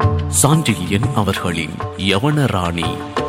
சாண்டில்யன் அவர்களின் யவன ராணி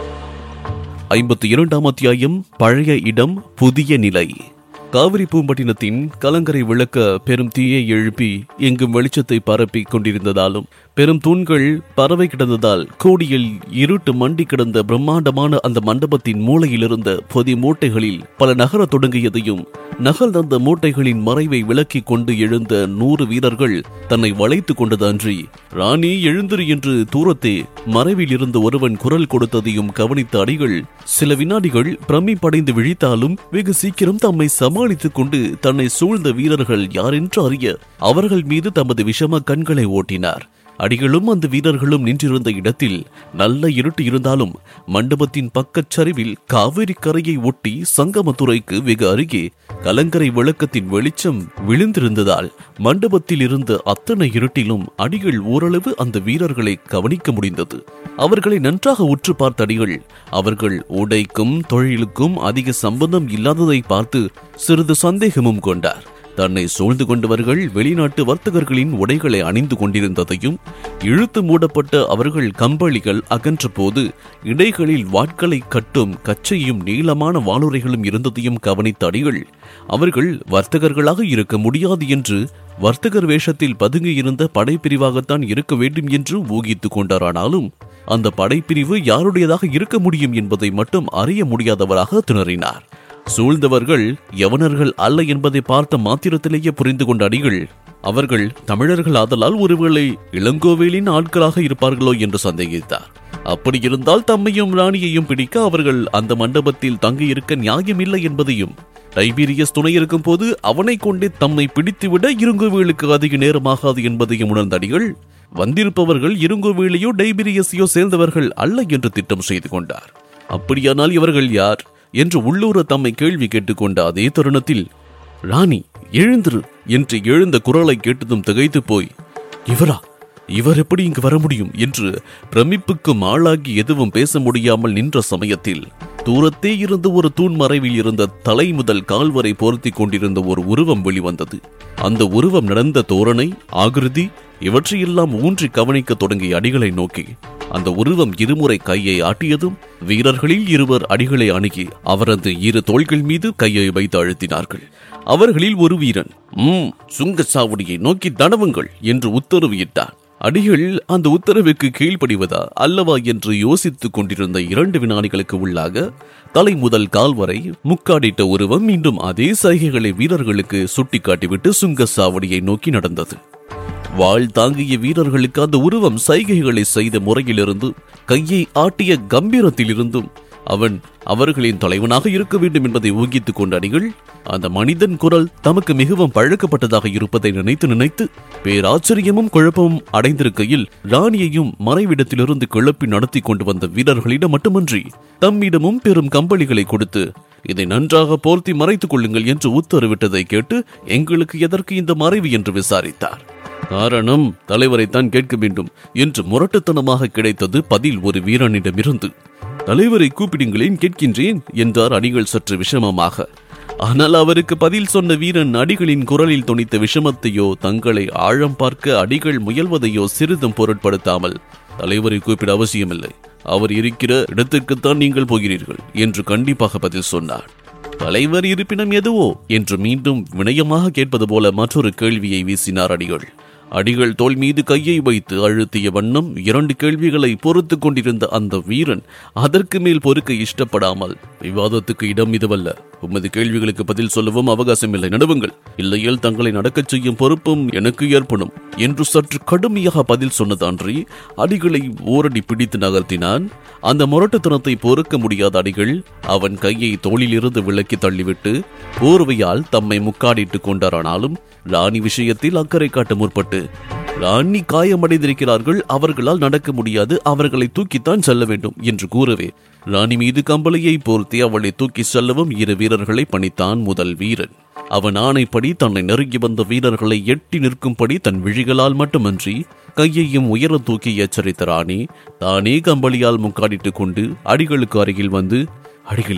ஐம்பத்தி இரண்டாம் அத்தியாயம் பழைய இடம் புதிய நிலை காவிரி பூம்பட்டினத்தின் கலங்கரை விளக்க பெரும் தீயை எழுப்பி எங்கும் வெளிச்சத்தை பரப்பிக் கொண்டிருந்ததாலும் பெரும் தூண்கள் பறவை கிடந்ததால் கோடியில் இருட்டு மண்டி கிடந்த பிரம்மாண்டமான அந்த மண்டபத்தின் மூலையிலிருந்த பொதி மூட்டைகளில் பல நகரத் தொடங்கியதையும் நகல் தந்த மூட்டைகளின் மறைவை விலக்கிக் கொண்டு எழுந்த நூறு வீரர்கள் தன்னை வளைத்துக் கொண்டது அன்றி ராணி எழுந்திரு என்று தூரத்தே மறைவில் இருந்த ஒருவன் குரல் கொடுத்ததையும் கவனித்த அடிகள் சில வினாடிகள் பிரமிப்படைந்து விழித்தாலும் வெகு சீக்கிரம் தம்மை சமாளித்துக் கொண்டு தன்னை சூழ்ந்த வீரர்கள் யாரென்று அறிய அவர்கள் மீது தமது விஷம கண்களை ஓட்டினார் அடிகளும் அந்த வீரர்களும் நின்றிருந்த இடத்தில் நல்ல இருட்டு இருந்தாலும் மண்டபத்தின் பக்கச் சரிவில் காவிரி கரையை ஒட்டி சங்கமத்துறைக்கு வெகு அருகே கலங்கரை விளக்கத்தின் வெளிச்சம் விழுந்திருந்ததால் மண்டபத்தில் இருந்த அத்தனை இருட்டிலும் அடிகள் ஓரளவு அந்த வீரர்களை கவனிக்க முடிந்தது அவர்களை நன்றாக உற்று பார்த்த அடிகள் அவர்கள் உடைக்கும் தொழிலுக்கும் அதிக சம்பந்தம் இல்லாததை பார்த்து சிறிது சந்தேகமும் கொண்டார் தன்னை சூழ்ந்து கொண்டவர்கள் வெளிநாட்டு வர்த்தகர்களின் உடைகளை அணிந்து கொண்டிருந்ததையும் இழுத்து மூடப்பட்ட அவர்கள் கம்பளிகள் அகன்ற போது இடைகளில் வாட்களை கட்டும் கச்சையும் நீளமான வாளுரைகளும் இருந்ததையும் கவனித்த அடிகள் அவர்கள் வர்த்தகர்களாக இருக்க முடியாது என்று வர்த்தகர் வேஷத்தில் பதுங்கியிருந்த படைப்பிரிவாகத்தான் இருக்க வேண்டும் என்று ஊகித்துக் கொண்டாரானாலும் அந்த படைப்பிரிவு யாருடையதாக இருக்க முடியும் என்பதை மட்டும் அறிய முடியாதவராக திணறினார் சூழ்ந்தவர்கள் யவனர்கள் அல்ல என்பதை பார்த்த மாத்திரத்திலேயே புரிந்து கொண்ட அடிகள் அவர்கள் தமிழர்கள் ஆதலால் ஒருவேளை இளங்கோவேலின் ஆட்களாக இருப்பார்களோ என்று சந்தேகித்தார் அப்படி இருந்தால் தம்மையும் ராணியையும் பிடிக்க அவர்கள் அந்த மண்டபத்தில் தங்கியிருக்க நியாயமில்லை என்பதையும் டைபீரியஸ் துணை இருக்கும் போது அவனை கொண்டே தம்மை பிடித்துவிட இருங்கோவேலுக்கு அதிக நேரமாகாது என்பதையும் உணர்ந்த அடிகள் வந்திருப்பவர்கள் இருங்கோவேலியோ டைபீரியஸையோ சேர்ந்தவர்கள் அல்ல என்று திட்டம் செய்து கொண்டார் அப்படியானால் இவர்கள் யார் என்று உள்ளூர தம்மை கேள்வி கேட்டுக்கொண்ட அதே தருணத்தில் ராணி எழுந்திரு என்று எழுந்த குரலை கேட்டதும் திகைத்து போய் இவரா இவர் எப்படி இங்கு வர முடியும் என்று பிரமிப்புக்கு ஆளாகி எதுவும் பேச முடியாமல் நின்ற சமயத்தில் தூரத்தே இருந்த ஒரு தூண் மறைவில் இருந்த தலை முதல் கால் வரை பொருத்தி கொண்டிருந்த ஒரு உருவம் வெளிவந்தது அந்த உருவம் நடந்த தோரணை ஆகிருதி இவற்றையெல்லாம் ஊன்றி கவனிக்க தொடங்கிய அடிகளை நோக்கி அந்த உருவம் இருமுறை கையை ஆட்டியதும் வீரர்களில் இருவர் அடிகளை அணுகி அவரது இரு தோள்கள் மீது கையை வைத்து அழுத்தினார்கள் அவர்களில் ஒரு வீரன் ம் சுங்க சாவடியை நோக்கி தடவுங்கள் என்று உத்தரவு இட்டார் அடிகள் அந்த உத்தரவுக்கு கீழ்ப்படிவதா அல்லவா என்று யோசித்துக் கொண்டிருந்த இரண்டு வினாடிகளுக்கு உள்ளாக தலை முதல் கால் வரை முக்காடிட்ட உருவம் மீண்டும் அதே சைகைகளை வீரர்களுக்கு சுட்டிக்காட்டிவிட்டு சுங்க சாவடியை நோக்கி நடந்தது வாழ் தாங்கிய வீரர்களுக்கு அந்த உருவம் சைகைகளை செய்த முறையிலிருந்து கையை ஆட்டிய கம்பீரத்திலிருந்தும் அவன் அவர்களின் தலைவனாக இருக்க வேண்டும் என்பதை ஊகித்துக் கொண்ட அணிகள் அந்த மனிதன் குரல் தமக்கு மிகவும் பழக்கப்பட்டதாக இருப்பதை நினைத்து நினைத்து பேராச்சரியமும் குழப்பமும் அடைந்திருக்கையில் ராணியையும் மறைவிடத்திலிருந்து கிளப்பி நடத்தி கொண்டு வந்த வீரர்களிடம் மட்டுமன்றி தம்மிடமும் பெரும் கம்பளிகளை கொடுத்து இதை நன்றாக போர்த்தி மறைத்துக் கொள்ளுங்கள் என்று உத்தரவிட்டதை கேட்டு எங்களுக்கு எதற்கு இந்த மறைவு என்று விசாரித்தார் காரணம் தலைவரைத்தான் கேட்க வேண்டும் என்று முரட்டுத்தனமாக கிடைத்தது பதில் ஒரு வீரனிடமிருந்து தலைவரை கூப்பிடுங்களேன் கேட்கின்றேன் என்றார் அடிகள் சற்று விஷமமாக ஆனால் அவருக்கு பதில் சொன்ன வீரன் அடிகளின் குரலில் துணித்த விஷமத்தையோ தங்களை ஆழம் பார்க்க அடிகள் முயல்வதையோ சிறிதும் பொருட்படுத்தாமல் தலைவரை கூப்பிட அவசியமில்லை அவர் இருக்கிற இடத்திற்குத்தான் நீங்கள் போகிறீர்கள் என்று கண்டிப்பாக பதில் சொன்னார் தலைவர் இருப்பினம் எதுவோ என்று மீண்டும் வினயமாக கேட்பது போல மற்றொரு கேள்வியை வீசினார் அடிகள் அடிகள் தோல் மீது கையை வைத்து அழுத்திய வண்ணம் இரண்டு கேள்விகளை பொறுத்து கொண்டிருந்த அந்த வீரன் அதற்கு மேல் பொறுக்க இஷ்டப்படாமல் விவாதத்துக்கு இடம் இதுவல்ல உமது கேள்விகளுக்கு பதில் சொல்லவும் அவகாசம் இல்லை நடுவுங்கள் இல்லையேல் தங்களை நடக்கச் செய்யும் பொறுப்பும் எனக்கு ஏற்படும் என்று சற்று கடுமையாக பதில் சொன்னதன்றி அடிகளை ஓரடி பிடித்து நகர்த்தினான் அந்த முரட்டுத்தனத்தை பொறுக்க முடியாத அடிகள் அவன் கையை தோளிலிருந்து விலக்கி தள்ளிவிட்டு போர்வையால் தம்மை முக்காடிட்டுக் கொண்டாரானாலும் ராணி விஷயத்தில் அக்கறை காட்ட முற்பட்டு ராணி காயமடைந்திருக்கிறார்கள் அவர்களால் நடக்க முடியாது அவர்களை தூக்கித்தான் செல்ல வேண்டும் என்று கூறவே ராணி மீது கம்பளையை போர்த்தி அவளை தூக்கி செல்லவும் இரு வீரர்களை பணித்தான் முதல் வீரன் அவன் ஆணைப்படி தன்னை நெருங்கி வந்த வீரர்களை எட்டி நிற்கும்படி தன் விழிகளால் மட்டுமன்றி கையையும் உயர தூக்கி எச்சரித்த ராணி தானே கம்பளியால் முக்காடிட்டுக் கொண்டு அடிகளுக்கு அருகில் வந்து அடிகளே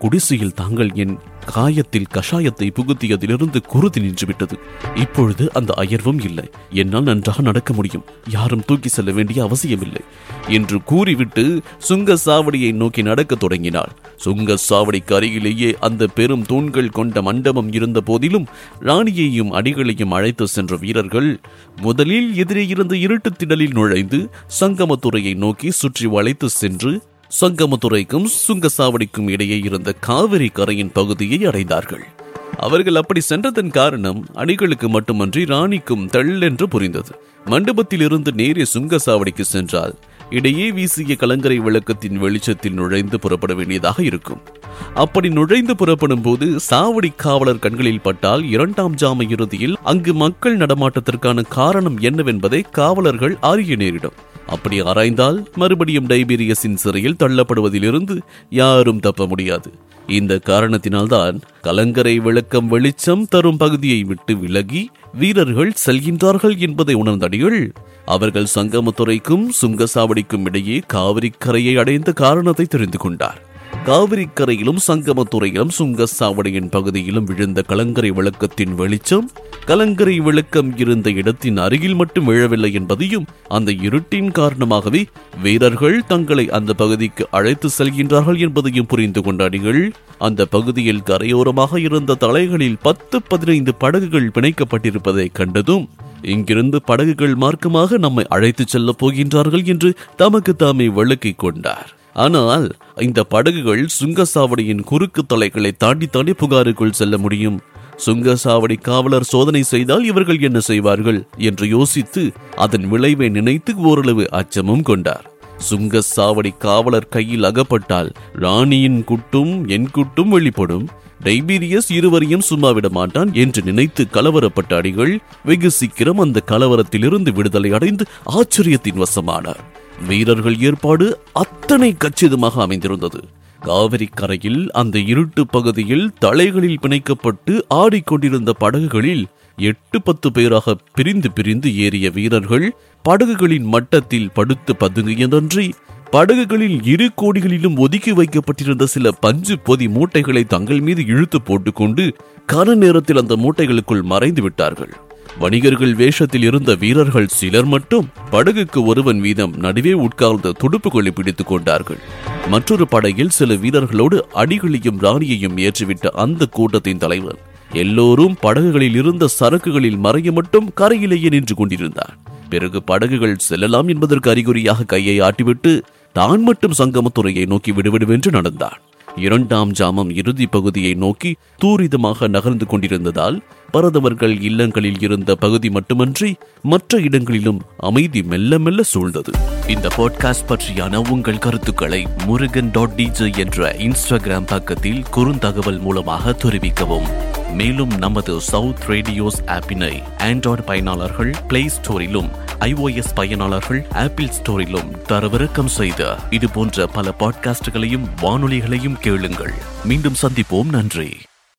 குடிசையில் தாங்கள் என் காயத்தில் கஷாயத்தை புகுத்தியதிலிருந்து குருதி நின்றுவிட்டது இப்பொழுது அந்த அயர்வும் இல்லை என்னால் நன்றாக நடக்க முடியும் யாரும் தூக்கி செல்ல வேண்டிய அவசியமில்லை என்று கூறிவிட்டு சுங்க சாவடியை நோக்கி நடக்கத் தொடங்கினாள் சுங்க சாவடிக்கு அருகிலேயே அந்த பெரும் தூண்கள் கொண்ட மண்டபம் இருந்த போதிலும் ராணியையும் அடிகளையும் அழைத்து சென்ற வீரர்கள் முதலில் எதிரே இருந்த இருட்டு திடலில் நுழைந்து சங்கமத்துறையை நோக்கி சுற்றி வளைத்து சென்று சங்கமத்துறைக்கும் சுங்கசாவடிக்கும் இடையே இருந்த காவிரி கரையின் பகுதியை அடைந்தார்கள் அவர்கள் அப்படி சென்றதன் காரணம் அணிகளுக்கு மட்டுமன்றி ராணிக்கும் தெள்ளென்று புரிந்தது மண்டபத்திலிருந்து நேரே சுங்கசாவடிக்கு சென்றால் இடையே வீசிய கலங்கரை விளக்கத்தின் வெளிச்சத்தில் நுழைந்து புறப்பட வேண்டியதாக இருக்கும் அப்படி நுழைந்து புறப்படும் போது சாவடி காவலர் கண்களில் பட்டால் இரண்டாம் ஜாம இறுதியில் அங்கு மக்கள் நடமாட்டத்திற்கான காரணம் என்னவென்பதை காவலர்கள் அறிய நேரிடும் அப்படி ஆராய்ந்தால் மறுபடியும் டைபீரியஸின் சிறையில் தள்ளப்படுவதிலிருந்து யாரும் தப்ப முடியாது இந்த காரணத்தினால்தான் கலங்கரை விளக்கம் வெளிச்சம் தரும் பகுதியை விட்டு விலகி வீரர்கள் செல்கின்றார்கள் என்பதை உணர்ந்தடிகள் அவர்கள் சங்கமத்துறைக்கும் சுங்கசாவடிக்கும் இடையே காவிரி கரையை அடைந்த காரணத்தை தெரிந்து கொண்டார் காவிரி கரையிலும் சங்கமத்துறையிலும் சுங்கசாவடியின் பகுதியிலும் விழுந்த கலங்கரை விளக்கத்தின் வெளிச்சம் கலங்கரை விளக்கம் இருந்த இடத்தின் அருகில் மட்டும் விழவில்லை என்பதையும் அந்த இருட்டின் காரணமாகவே வீரர்கள் தங்களை அந்த பகுதிக்கு அழைத்து செல்கின்றார்கள் என்பதையும் புரிந்து கொண்டாடிகள் அந்த பகுதியில் கரையோரமாக இருந்த தலைகளில் பத்து பதினைந்து படகுகள் பிணைக்கப்பட்டிருப்பதை கண்டதும் இங்கிருந்து படகுகள் மார்க்கமாக நம்மை அழைத்துச் செல்லப் போகின்றார்கள் என்று தமக்கு தாமே விளக்கிக் கொண்டார் ஆனால் இந்த படகுகள் சுங்கசாவடியின் குறுக்கு தலைகளை தாண்டி தாண்டி புகாருக்குள் செல்ல முடியும் சுங்கசாவடி காவலர் சோதனை செய்தால் இவர்கள் என்ன செய்வார்கள் என்று யோசித்து அதன் விளைவை நினைத்து ஓரளவு அச்சமும் கொண்டார் சுங்கசாவடி காவலர் கையில் அகப்பட்டால் ராணியின் குட்டும் என் குட்டும் வெளிப்படும் டைபீரியஸ் இருவரையும் சும்மா விட மாட்டான் என்று நினைத்து கலவரப்பட்ட அடிகள் வெகு சீக்கிரம் அந்த கலவரத்திலிருந்து விடுதலை அடைந்து ஆச்சரியத்தின் வசமானார் வீரர்கள் ஏற்பாடு அத்தனை கச்சிதமாக அமைந்திருந்தது காவிரி கரையில் அந்த இருட்டு பகுதியில் தலைகளில் பிணைக்கப்பட்டு ஆடிக்கொண்டிருந்த படகுகளில் எட்டு பத்து பேராக பிரிந்து பிரிந்து ஏறிய வீரர்கள் படகுகளின் மட்டத்தில் படுத்து பதுங்கியதன்றி படகுகளில் இரு கோடிகளிலும் ஒதுக்கி வைக்கப்பட்டிருந்த சில பஞ்சு பொதி மூட்டைகளை தங்கள் மீது இழுத்து போட்டுக்கொண்டு கன நேரத்தில் அந்த மூட்டைகளுக்குள் மறைந்து விட்டார்கள் வணிகர்கள் வேஷத்தில் இருந்த வீரர்கள் சிலர் மட்டும் படகுக்கு ஒருவன் வீதம் நடுவே உட்கார்ந்து துடுப்புகளை பிடித்துக் கொண்டார்கள் மற்றொரு படகில் சில வீரர்களோடு அடிகளையும் ராணியையும் ஏற்றிவிட்ட அந்த கூட்டத்தின் தலைவர் எல்லோரும் படகுகளில் இருந்த சரக்குகளில் மறைய மட்டும் கரையிலேயே நின்று கொண்டிருந்தார் பிறகு படகுகள் செல்லலாம் என்பதற்கு அறிகுறியாக கையை ஆட்டிவிட்டு தான் மட்டும் சங்கமத்துறையை நோக்கி விடுவிடுவென்று நடந்தான் இரண்டாம் ஜாமம் இறுதி பகுதியை நோக்கி தூரிதமாக நகர்ந்து கொண்டிருந்ததால் பரதவர்கள் இல்லங்களில் இருந்த பகுதி மட்டுமன்றி மற்ற இடங்களிலும் அமைதி மெல்ல மெல்ல சூழ்ந்தது இந்த பாட்காஸ்ட் பற்றியான உங்கள் கருத்துக்களை முருகன் டாட் டிஜே என்ற இன்ஸ்டாகிராம் பக்கத்தில் குறுந்தகவல் மூலமாக தெரிவிக்கவும் மேலும் நமது சவுத் ரேடியோஸ் ஆப்பினை ஆண்ட்ராய்டு பயனாளர்கள் பிளே ஸ்டோரிலும் ஐஓஎஸ் பயனாளர்கள் ஆப்பிள் ஸ்டோரிலும் தரவிறக்கம் செய்த இது போன்ற பல பாட்காஸ்டுகளையும் வானொலிகளையும் கேளுங்கள் மீண்டும் சந்திப்போம் நன்றி